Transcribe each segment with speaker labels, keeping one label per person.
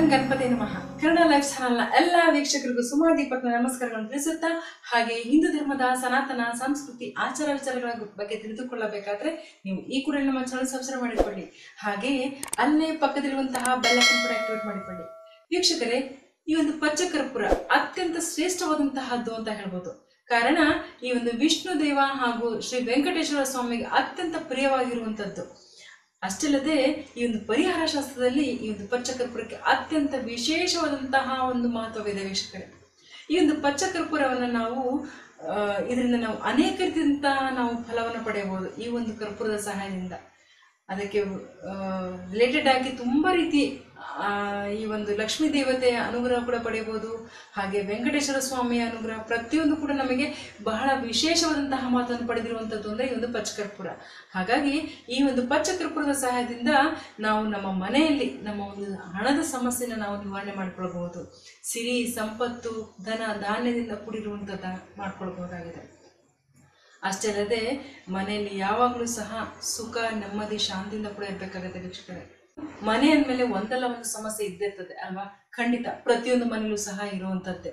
Speaker 1: ಗಣಪತಿ ನಮಃ ಕನ್ನಡ ಲೈಫ್ ಚಾನಲ್ನ ಎಲ್ಲ ವೀಕ್ಷಕರಿಗೂ ಸುಮಾ ದೀಪಕ್ನ ನಮಸ್ಕಾರಗಳನ್ನು ತಿಳಿಸುತ್ತಾ ಹಾಗೆ ಹಿಂದೂ ಧರ್ಮದ ಸನಾತನ ಸಂಸ್ಕೃತಿ ಆಚಾರ ವಿಚಾರಗಳ ಬಗ್ಗೆ ತಿಳಿದುಕೊಳ್ಳಬೇಕಾದ್ರೆ ನೀವು ಈ ಕೂಡ ನಮ್ಮ ಚಾನಲ್ ಸಬ್ಸ್ಕ್ರೈಬ್ ಮಾಡಿಕೊಳ್ಳಿ ಹಾಗೆಯೇ ಅಲ್ಲೇ ಪಕ್ಕದಲ್ಲಿರುವಂತಹ ಬೆಲ್ ಐಕನ್ ಕೂಡ ಆಕ್ಟಿವೇಟ್ ಮಾಡಿಕೊಳ್ಳಿ ವೀಕ್ಷಕರೇ ಈ ಒಂದು ಪಚ್ಚ ಕರ್ಪೂರ ಅತ್ಯಂತ ಶ್ರೇಷ್ಠವಾದಂತಹದ್ದು ಅಂತ ಹೇಳ್ಬೋದು ಕಾರಣ ಈ ಒಂದು ವಿಷ್ಣು ದೇವ ಹಾಗೂ ಶ್ರೀ ವೆಂಕಟೇಶ್ವರ ಸ್ವಾಮಿಗೆ ಅತ್ಯಂತ ಪ್ರಿಯವಾಗಿರುವಂಥದ್ದು ಅಷ್ಟಲ್ಲದೆ ಈ ಒಂದು ಪರಿಹಾರ ಶಾಸ್ತ್ರದಲ್ಲಿ ಈ ಒಂದು ಪಚ್ಚ ಕರ್ಪೂರಕ್ಕೆ ಅತ್ಯಂತ ವಿಶೇಷವಾದಂತಹ ಒಂದು ಮಹತ್ವವಿದೆ ವೀಕ್ಷಕರೇ ಈ ಒಂದು ಪಚ್ಚ ಕರ್ಪೂರವನ್ನು ನಾವು ಆ, ಇದರಿಂದ ನಾವು ಅನೇಕ ರೀತಿಯಂತಹ ನಾವು ಫಲವನ್ನು ಪಡೆಯಬಹುದು ಈ ಒಂದು ಕರ್ಪೂರದ ಸಹಾಯದಿಂದ ಅದಕ್ಕೆ ರಿಲೇಟೆಡ್ ಆಗಿ ತುಂಬ ರೀತಿ ಆ, ಈ ಒಂದು ಲಕ್ಷ್ಮೀ ದೇವತೆಯ ಅನುಗ್ರಹ ಕೂಡ ಪಡೆಯಬಹುದು ಹಾಗೆ ವೆಂಕಟೇಶ್ವರ ಸ್ವಾಮಿಯ ಅನುಗ್ರಹ ಪ್ರತಿಯೊಂದು ಕೂಡ ನಮಗೆ ಬಹಳ ವಿಶೇಷವಾದಂತಹ ಮಾತನ್ನು ಪಡೆದಿರುವಂಥದ್ದು ಅಂದರೆ ಈ ಒಂದು ಪಚ್ಚಕರ್ಪೂರ ಹಾಗಾಗಿ ಈ ಒಂದು ಪಚ್ಚಕರ್ಪೂರದ ಸಹಾಯದಿಂದ ನಾವು ನಮ್ಮ ಮನೆಯಲ್ಲಿ ನಮ್ಮ ಒಂದು ಹಣದ ಸಮಸ್ಯೆನ ನಾವು ನಿವಾರಣೆ ಮಾಡ್ಕೊಳ್ಬಹುದು ಸಿರಿ ಸಂಪತ್ತು ಧನ ಧಾನ್ಯದಿಂದ ಕೂಡಿರುವಂಥದ್ದು ಮಾಡ್ಕೊಳ್ಬಹುದಾಗಿದೆ ಅಷ್ಟೇ ಅಲ್ಲದೆ ಮನೆಯಲ್ಲಿ ಯಾವಾಗಲೂ ಸಹ ಸುಖ ನೆಮ್ಮದಿ ಶಾಂತಿಯಿಂದ ಕೂಡ ಇರಬೇಕಾಗುತ್ತೆ ವೀಕ್ಷಕರೇ ಮನೆ ಅಂದಮೇಲೆ ಒಂದಲ್ಲ ಒಂದು ಸಮಸ್ಯೆ ಇದ್ದಿರ್ತದೆ ಅಲ್ವಾ ಖಂಡಿತ ಪ್ರತಿಯೊಂದು ಮನೆಯಲ್ಲೂ ಸಹ ಇರುವಂಥದ್ದೇ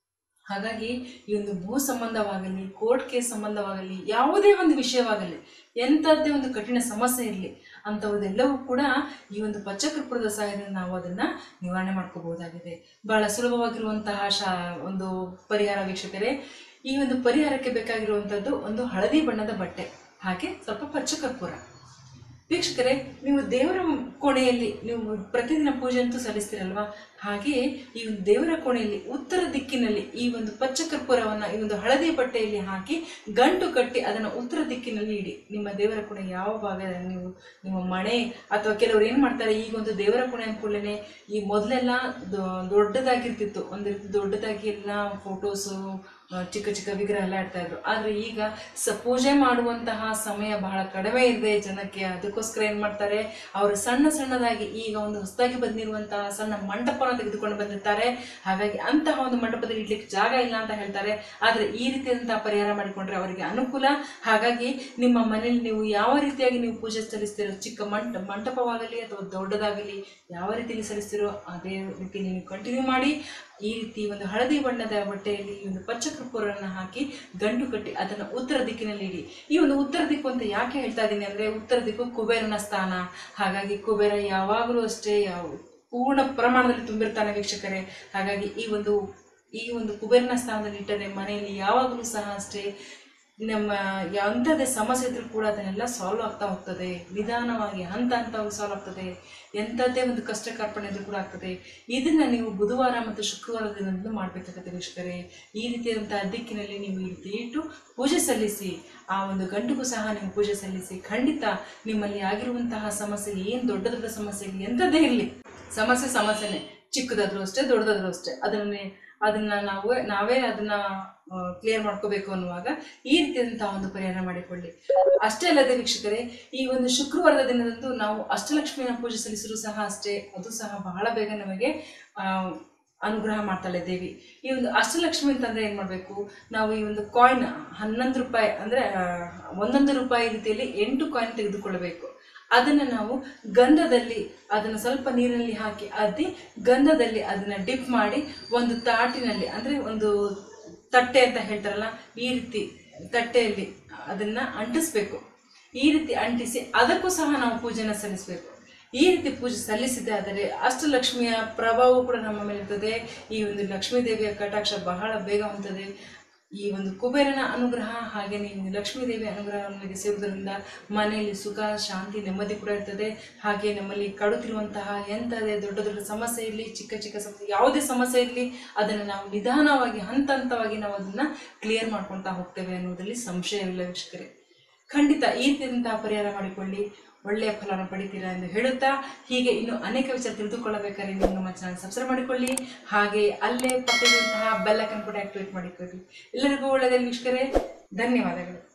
Speaker 1: ಹಾಗಾಗಿ ಈ ಒಂದು ಭೂ ಸಂಬಂಧವಾಗಲಿ ಕೋರ್ಟ್ ಕೇಸ್ ಸಂಬಂಧವಾಗಲಿ ಯಾವುದೇ ಒಂದು ವಿಷಯವಾಗಲಿ ಎಂಥದ್ದೇ ಒಂದು ಕಠಿಣ ಸಮಸ್ಯೆ ಇರಲಿ ಅಂಥವುದೆಲ್ಲವೂ ಕೂಡ ಈ ಒಂದು ಪಚ್ಚಕರ್ಪೂರದ ಸಹಾಯದಿಂದ ನಾವು ಅದನ್ನು ನಿವಾರಣೆ ಮಾಡ್ಕೋಬಹುದಾಗಿದೆ ಬಹಳ ಸುಲಭವಾಗಿರುವಂತಹ ಶಾ ಒಂದು ಪರಿಹಾರ ವೀಕ್ಷಕರೇ ಈ ಒಂದು ಪರಿಹಾರಕ್ಕೆ ಬೇಕಾಗಿರುವಂಥದ್ದು ಒಂದು ಹಳದಿ ಬಣ್ಣದ ಬಟ್ಟೆ ಹಾಗೆ ಸ್ವಲ್ಪ ಪಚ್ಚಕರ್ಪೂರ ವೀಕ್ಷಕರೇ ನೀವು ದೇವರ ಕೋಣೆಯಲ್ಲಿ ನೀವು ಪ್ರತಿದಿನ ಪೂಜೆ ಅಂತೂ ಸಲ್ಲಿಸ್ತೀರಲ್ವಾ ಹಾಗೆಯೇ ಈ ಒಂದು ದೇವರ ಕೋಣೆಯಲ್ಲಿ ಉತ್ತರ ದಿಕ್ಕಿನಲ್ಲಿ ಈ ಒಂದು ಪಚ್ಚ ಕರ್ಪೂರವನ್ನು ಈ ಒಂದು ಹಳದಿ ಬಟ್ಟೆಯಲ್ಲಿ ಹಾಕಿ ಗಂಟು ಕಟ್ಟಿ ಅದನ್ನು ಉತ್ತರ ದಿಕ್ಕಿನಲ್ಲಿ ಇಡಿ ನಿಮ್ಮ ದೇವರ ಕೋಣೆ ಯಾವ ಭಾಗ ನೀವು ನಿಮ್ಮ ಮನೆ ಅಥವಾ ಕೆಲವರು ಏನು ಮಾಡ್ತಾರೆ ಈಗ ಒಂದು ದೇವರ ಕೋಣೆ ಅಂದ್ಕೊಳ್ಳೇ ಈ ಮೊದಲೆಲ್ಲ ದೊಡ್ಡದಾಗಿರ್ತಿತ್ತು ಒಂದು ರೀತಿ ದೊಡ್ಡದಾಗಿ ಎಲ್ಲ ಫೋಟೋಸು ಆ, ಚಿಕ್ಕ ಚಿಕ್ಕ ವಿಗ್ರಹ ಎಲ್ಲ ಇಡ್ತಾ ಇದ್ರು ಆದ್ರೆ ಈಗ ಸ ಪೂಜೆ ಮಾಡುವಂತಹ ಸಮಯ ಬಹಳ ಕಡಿಮೆ ಇದೆ ಜನಕ್ಕೆ ಅದಕ್ಕೋಸ್ಕರ ಏನ್ ಮಾಡ್ತಾರೆ ಅವರು ಸಣ್ಣ ಸಣ್ಣದಾಗಿ ಈಗ ಒಂದು ಹೊಸದಾಗಿ ಬಂದಿರುವಂತಹ ಸಣ್ಣ ಮಂಟಪನ ತೆಗೆದುಕೊಂಡು ಬಂದಿರ್ತಾರೆ ಹಾಗಾಗಿ ಅಂತಹ ಒಂದು ಮಂಟಪದಲ್ಲಿ ಇಡ್ಲಿಕ್ಕೆ ಜಾಗ ಇಲ್ಲ ಅಂತ ಹೇಳ್ತಾರೆ ಆದ್ರೆ ಈ ರೀತಿಯಾದಂತಹ ಪರಿಹಾರ ಮಾಡಿಕೊಂಡ್ರೆ ಅವರಿಗೆ ಅನುಕೂಲ ಹಾಗಾಗಿ ನಿಮ್ಮ ಮನೆಯಲ್ಲಿ ನೀವು ಯಾವ ರೀತಿಯಾಗಿ ನೀವು ಪೂಜೆ ಸಲ್ಲಿಸ್ತೀರೋ ಚಿಕ್ಕ ಮಂಟ ಮಂಟಪವಾಗಲಿ ಅಥವಾ ದೊಡ್ಡದಾಗಲಿ ಯಾವ ರೀತಿಯಲ್ಲಿ ಸಲ್ಲಿಸ್ತೀರೋ ಅದೇ ರೀತಿ ನೀವು ಕಂಟಿನ್ಯೂ ಮಾಡಿ ಈ ರೀತಿ ಒಂದು ಹಳದಿ ಬಣ್ಣದ ಬಟ್ಟೆಯಲ್ಲಿ ಈ ಒಂದು ಪಚ್ಚ ಕರ್ಪೂರವನ್ನು ಹಾಕಿ ಗಂಟು ಕಟ್ಟಿ ಅದನ್ನು ಉತ್ತರ ದಿಕ್ಕಿನಲ್ಲಿ ಇಡಿ ಈ ಒಂದು ಉತ್ತರ ದಿಕ್ಕು ಅಂತ ಯಾಕೆ ಹೇಳ್ತಾ ಇದ್ದೀನಿ ಅಂದರೆ ಉತ್ತರ ದಿಕ್ಕು ಕುಬೇರನ ಸ್ಥಾನ ಹಾಗಾಗಿ ಕುಬೇರ ಯಾವಾಗಲೂ ಅಷ್ಟೇ ಯಾವ ಪೂರ್ಣ ಪ್ರಮಾಣದಲ್ಲಿ ತುಂಬಿರ್ತಾನೆ ವೀಕ್ಷಕರೇ ಹಾಗಾಗಿ ಈ ಒಂದು ಈ ಒಂದು ಕುಬೇರನ ಸ್ಥಾನದಲ್ಲಿ ಇಟ್ಟರೆ ಮನೆಯಲ್ಲಿ ಯಾವಾಗಲೂ ಸಹ ಅಷ್ಟೇ ನಮ್ಮ ಎಂಥದೇ ಸಮಸ್ಯೆ ಇದ್ರೂ ಕೂಡ ಅದನ್ನೆಲ್ಲ ಸಾಲ್ವ್ ಆಗ್ತಾ ಹೋಗ್ತದೆ ನಿಧಾನವಾಗಿ ಹಂತ ಹಂತವಾಗಿ ಸಾಲ್ವ್ ಆಗ್ತದೆ ಎಂಥದ್ದೇ ಒಂದು ಕಷ್ಟ ಕಾರ್ಪಣೆ ಇದ್ರೂ ಕೂಡ ಆಗ್ತದೆ ಇದನ್ನು ನೀವು ಬುಧವಾರ ಮತ್ತು ಶುಕ್ರವಾರ ದಿನದಂದು ಮಾಡಬೇಕಾಗುತ್ತೆ ವೀಕ್ಷಕರೇ ಈ ರೀತಿಯಾದಂತಹ ದಿಕ್ಕಿನಲ್ಲಿ ನೀವು ಈ ರೀತಿ ಇಟ್ಟು ಪೂಜೆ ಸಲ್ಲಿಸಿ ಆ ಒಂದು ಗಂಟುಗೂ ಸಹ ನೀವು ಪೂಜೆ ಸಲ್ಲಿಸಿ ಖಂಡಿತ ನಿಮ್ಮಲ್ಲಿ ಆಗಿರುವಂತಹ ಸಮಸ್ಯೆ ಏನು ದೊಡ್ಡ ದೊಡ್ಡ ಸಮಸ್ಯೆ ಇರಲಿ ಎಂಥದ್ದೇ ಇರಲಿ ಸಮಸ್ಯೆ ಸಮಸ್ಯೆನೇ ಚಿಕ್ಕದಾದ್ರೂ ಅಷ್ಟೇ ದೊಡ್ಡದಾದ್ರೂ ಅಷ್ಟೇ ಅದನ್ನೇ ಅದನ್ನ ನಾವು ನಾವೇ ಅದನ್ನ ಕ್ಲಿಯರ್ ಮಾಡ್ಕೋಬೇಕು ಅನ್ನುವಾಗ ಈ ರೀತಿಯಾದಂತಹ ಒಂದು ಪರಿಹಾರ ಮಾಡಿಕೊಳ್ಳಿ ಅಷ್ಟೇ ಅಲ್ಲದೆ ವೀಕ್ಷಕರೇ ಈ ಒಂದು ಶುಕ್ರವಾರದ ದಿನದಂದು ನಾವು ಅಷ್ಟಲಕ್ಷ್ಮಿಯ ಪೂಜೆ ಸಲ್ಲಿಸಲು ಸಹ ಅಷ್ಟೇ ಅದು ಸಹ ಬಹಳ ಬೇಗ ನಮಗೆ ಆ, ಅನುಗ್ರಹ ಮಾಡ್ತಾಳೆ ದೇವಿ ಈ ಒಂದು ಅಷ್ಟಲಕ್ಷ್ಮಿ ಅಂತಂದ್ರೆ ಏನು ಮಾಡಬೇಕು ನಾವು ಈ ಒಂದು ಕಾಯಿನ್ ಹನ್ನೊಂದು ರೂಪಾಯಿ ಅಂದರೆ ಒಂದೊಂದು ರೂಪಾಯಿ ರೀತಿಯಲ್ಲಿ ಎಂಟು ಕಾಯಿನ್ ತೆಗೆದುಕೊಳ್ಳಬೇಕು ಅದನ್ನು ನಾವು ಗಂಧದಲ್ಲಿ ಅದನ್ನು ಸ್ವಲ್ಪ ನೀರಿನಲ್ಲಿ ಹಾಕಿ ಅದ್ದಿ ಗಂಧದಲ್ಲಿ ಅದನ್ನು ಡಿಪ್ ಮಾಡಿ ಒಂದು ತಾಟಿನಲ್ಲಿ ಅಂದರೆ ಒಂದು ತಟ್ಟೆ ಅಂತ ಹೇಳ್ತಾರಲ್ಲ ಈ ರೀತಿ ತಟ್ಟೆಯಲ್ಲಿ ಅದನ್ನು ಅಂಟಿಸ್ಬೇಕು ಈ ರೀತಿ ಅಂಟಿಸಿ ಅದಕ್ಕೂ ಸಹ ನಾವು ಪೂಜೆನ ಸಲ್ಲಿಸಬೇಕು ಈ ರೀತಿ ಪೂಜೆ ಸಲ್ಲಿಸಿದೆ ಆದರೆ ಅಷ್ಟಲಕ್ಷ್ಮಿಯ ಪ್ರಭಾವ ಕೂಡ ನಮ್ಮ ಮೇಲೆ ಇರ್ತದೆ ಈ ಒಂದು ಲಕ್ಷ್ಮೀ ದೇವಿಯ ಕಟಾಕ್ಷ ಬಹಳ ಬೇಗ ಹೊಂದುತ್ತದೆ ಈ ಒಂದು ಕುಬೇರನ ಅನುಗ್ರಹ ಹಾಗೆ ನೀವು ಲಕ್ಷ್ಮೀ ದೇವಿಯ ಅನುಗ್ರಹ ನಮಗೆ ಸೇರುವುದರಿಂದ ಮನೆಯಲ್ಲಿ ಸುಖ ಶಾಂತಿ ನೆಮ್ಮದಿ ಕೂಡ ಇರ್ತದೆ ಹಾಗೆ ನಮ್ಮಲ್ಲಿ ಕಡುತ್ತಿರುವಂತಹ ಎಂಥದೇ ದೊಡ್ಡ ದೊಡ್ಡ ಸಮಸ್ಯೆ ಇರಲಿ ಚಿಕ್ಕ ಚಿಕ್ಕ ಸಮಸ್ಯೆ ಯಾವುದೇ ಸಮಸ್ಯೆ ಇರಲಿ ಅದನ್ನು ನಾವು ನಿಧಾನವಾಗಿ ಹಂತ ಹಂತವಾಗಿ ನಾವು ಅದನ್ನು ಕ್ಲಿಯರ್ ಮಾಡ್ಕೊಳ್ತಾ ಹೋಗ್ತೇವೆ ಅನ್ನೋದರಲ್ಲಿ ಸಂಶಯವಿಲ್ಲ ವೀಕ್ಷಕರೇ ಖಂಡಿತ ಈ ರೀತಿಯಾದಂತಹ ಪರಿಹಾರ ಮಾಡಿಕೊಳ್ಳಿ ಒಳ್ಳೆಯ ಫಲವನ್ನು ಪಡಿತೀರಾ ಎಂದು ಹೇಳುತ್ತಾ ಹೀಗೆ ಇನ್ನು ಅನೇಕ ವಿಚಾರ ತಿಳಿದುಕೊಳ್ಳಬೇಕಾದ್ರೆ ನೀವು ನಮ್ಮ ಚಾನಲ್ ಸಬ್ಸ್ಕ್ರೈಬ್ ಮಾಡಿಕೊಳ್ಳಿ ಹಾಗೆ ಅಲ್ಲೇ ಪಕ್ಕದಂತಹ ಬೆಲ್ ಐಕನ್ ಕೂಡ ಆಕ್ಟಿವೇಟ್ ಮಾಡಿಕೊಳ್ಳಿ ಎಲ್ಲರಿಗೂ ಒಳ್ಳೆಯದೇ ವೀಕ್ಷಕರೇ ಧನ್ಯವಾದಗಳು